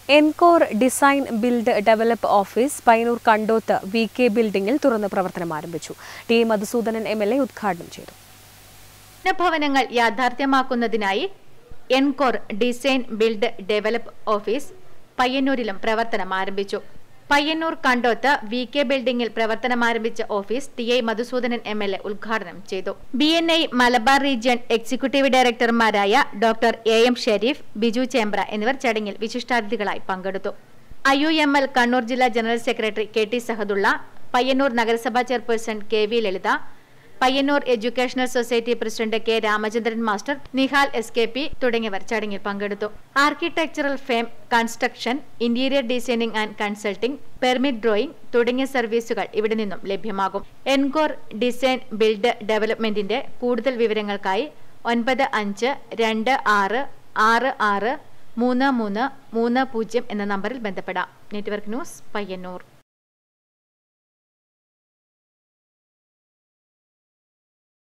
encore design build develop office Payyanur Kandoth V K ബിൽഡിംഗിൽ തുറന്ന് പ്രവർത്തനം ആരംഭിച്ചു T Madhusoodanan M L A ഉദ്ഘാടനം ചെയ്തു ഭവനങ്ങൾ യാഥാർത്ഥ്യമാക്കുന്നതിനായി Encore design build develop office പയ്യന്നൂരിലും പ്രവർത്തനം ആരംഭിച്ചു പയ്യന്നൂർ കണ്ടോത്ത് വി കെ ബിൽഡിംഗിൽ പ്രവർത്തനം ആരംഭിച്ച office T I Madhusoodanan M L A ഉദ്ഘാടനം ചെയ്തു B N I Malabar region executive ഡയറക്ടർമാരായ doctor A M Sharif Biju Chembra എന്നിവർ ചടങ്ങിൽ വിശിഷ്ടാതിഥികളായി പങ്കെടുത്തു I U M L Kannur ജില്ലാ general secretary K T Sahadulla Payyanur നഗരസഭാ chairperson K V Lalitha Payyanur educational society president K Ramachandran master Nihal S K P തുടങ്ങിയവർ ചടങ്ങിൽ പങ്കെടുത്തു architectural firm construction interior designing and consulting permit drawing തുടങ്ങിയ സർവീസുകൾ ഇവിടെ നിന്നും ലഭ്യമാകും എൻകോർ ഡിസൈൻ ബിൽഡ് ഡെവലപ്മെന്റിന്റെ കൂടുതൽ വിവരങ്ങൾക്കായി ഒൻപത് അഞ്ച് രണ്ട് ആറ് ആറ് ആറ് മൂന്ന് മൂന്ന് മൂന്ന് പൂജ്യം എന്ന നമ്പറിൽ ബന്ധപ്പെടാം നെറ്റ്വർക്ക് ന്യൂസ് പയ്യന്നൂർ